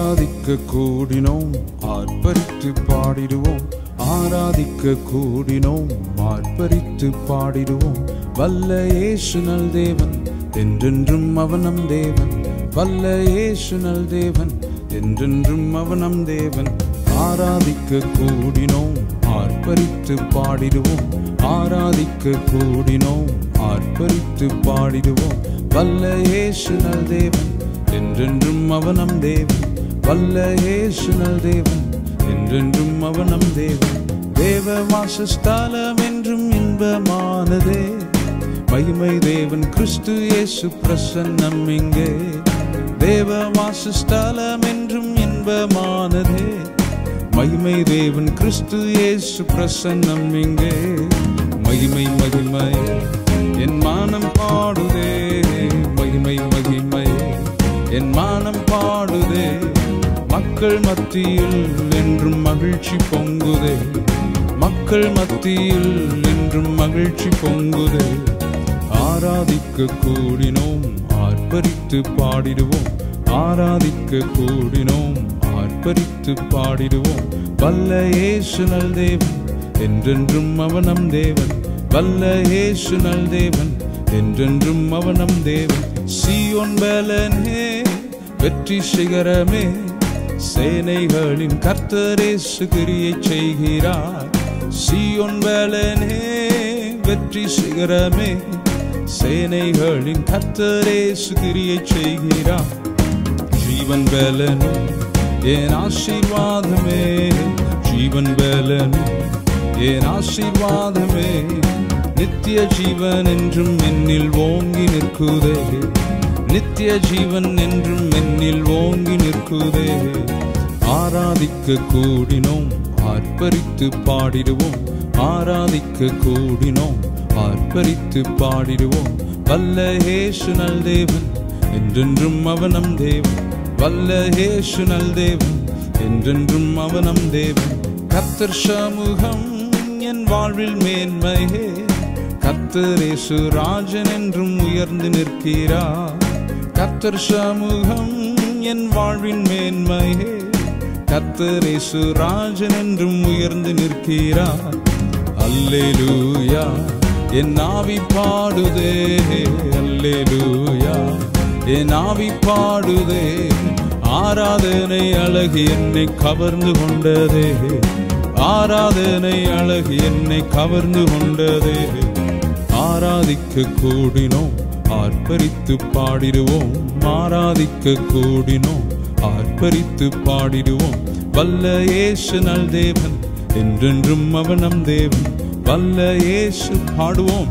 ஆராதிக்க கூடினோம் ஆர்ப்பரித்து பாடிடுவோம் ஆராதிக்க கூடினோம் ஆர்ப்பரித்து பாடிடுவோம் வல்ல இயேசு நல் தேவன் என்றென்றும் அவனம் தேவன் வல்ல இயேசு நல் தேவன் என்றென்றும் அவனம் தேவன் ஆராதிக்க கூடினோம் ஆர்ப்பரித்து பாடிடுவோம் ஆராதிக்க கூடினோம் ஆர்ப்பரித்து பாடிடுவோம் வல்ல இயேசு நல் தேவன் என்றென்றும் அவனம் தேவன் வல்ல இயேசு நல் தேவன் என்றென்றும் அவனம் தேவன் தேவ வாசஸ்தலம் என்றும் இன்பமானதே மகிமை தேவன் கிறிஸ்து இயேசு பிரசன்னம் இங்கே தேவ வாசஸ்தலம் என்றும் இன்பமானதே மகிமை தேவன் கிறிஸ்து இயேசு பிரசன்னம் இங்கே மகிமை மகிமை என் மானம் பாடுதே மகிமை மகிமை என் மானம் பாடுதே மக்கள் மத்தியில் என்றும் மகிழ்ச்சி பொங்குதே மக்கள் மத்தியில் என்றும் மகிழ்ச்சி பொங்குதே ஆராதிக்க கூடினோம் ஆர்ப்பரித்து பாடிடுவோம் ஆராதிக்க கூடினோம் ஆர்ப்பரித்து பாடிடுவோம் வல்ல இயேசு நல் தேவன் என்றென்றும் அவனம் தேவன் வல்ல இயேசு நல் தேவன் என்றென்றும் அவனம் தேவன் சீயோன் பலனே வெற்றி சிகரமே சேனைகளின் கர்த்தரேசு கிரியை செய்கிறார் சீயோன் பலனே வெற்றி சிகரமே சேனைகளின் கர்த்தரேசு கிரியை செய்கிறார் ஜீவன் பலனே என் ஆசீர்வாதமே ஜீவன் பலனே என் ஆசீர்வாதமே நித்திய ஜீவன் என்றும் என்னில் ஓங்கி நிற்குதே நித்திய ஜீவன் என்றும் என்னில் ஓங்கி நிற்குதே ஆராதிக்க கூடினோம் ஆர்ப்பரித்து பாடிடுவோம் ஆராதிக்க கூடினோம் ஆர்ப்பரித்து பாடிடுவோம் வல்ல ஹேசு நல் தேவன் என்றென்றும் அவனம் தேவன் வல்ல ஹேசு நல் தேவன் என்றென்றும் அவனம் தேவன் கத்தர் சமூகம் என் வாழ்வில் மேன்மையே கத்தரேசு ராஜன் என்றும் உயர்ந்து நிற்கிறார் கத்தர் சமூகம் என் வாழ்வின் மேன்மையே கத்தரேசு ராஜன் என்றும் உயர்ந்து நிற்கிறார் அல்லேலூயா என் ஆவி பாடுதே அல்லேலூயா என் ஆவி பாடுதே ஆராதனை அழகு என்னை கவர்ந்து கொண்டதே ஆராதனை அழகு என்னை கவர்ந்து கொண்டதே ஆராதிக்க கூடினோம் ஆர்ப்பரித்து பாடிடுவோம் ஆராதிக்க கூடினோம் ஆர்ப்பரித்து பாடிடுவோம் வல்ல இயேசு நல் தேவன் என்றென்றும் அவனம் தேவன் வல்ல இயேசு பாடுவோம்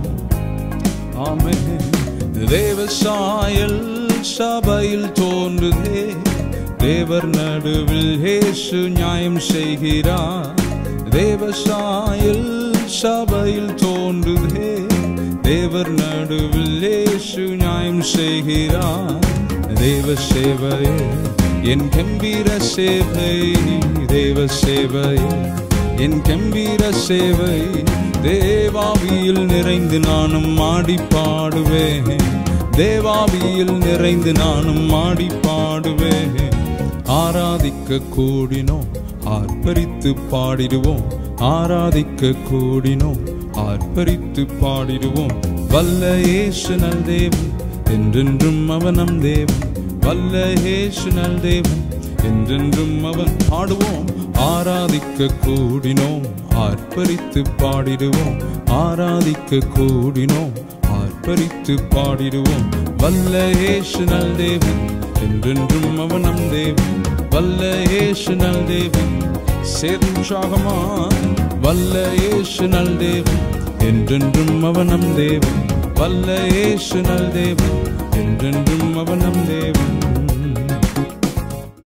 ஆமே தேவ சாயல் சபையில் தோன்றுதே தேவர் நடுவில் இயேசு நியாயம் செய்கிறார் தேவ சாயல் சபையில் தோன்றுதே தேவர் நடுவில் இயேசு நியாயம் செய்கிறார் தேவ சேவையே என் கம்பீர சேவை தேவ சேவையே என் கம்பீர சேவை தேவாவியில் நிறைந்து நானும் ஆடி பாடுவேன் தேவாவியில் நிறைந்து நானும் ஆடி பாடுவேன் ஆராதிக்க கூடினோம் ஆர்ப்பரித்து பாடிடுவோம் ஆராதிக்க கூடினோம் ஆர்ப்பரித்து பாடிடுவோம் வல்ல இயேசு நல் தேவன் என்றென்றும் அவனம் தேவன் வல்ல இயேசு நல் தேவன் என்றென்றும் அவன் பாடுவோம் ஆராதிக்க கூடினோம் ஆர்ப்பரித்து பாடிடுவோம் ஆராதிக்க கூடினோம் ஆர்ப்பரித்து பாடிடுவோம் வல்ல இயேசு நல் தேவன் என்றென்றும் அவனம் தேவன் வல்ல இயேசு நல் தேவன் சேருற்சாகமா வல்ல இயேசு நல் தேவன் என்றென்றும் அவனம் தேவன் வல்ல இயேசு நல் தேவன் என்றென்றும் அவனம் தேவன்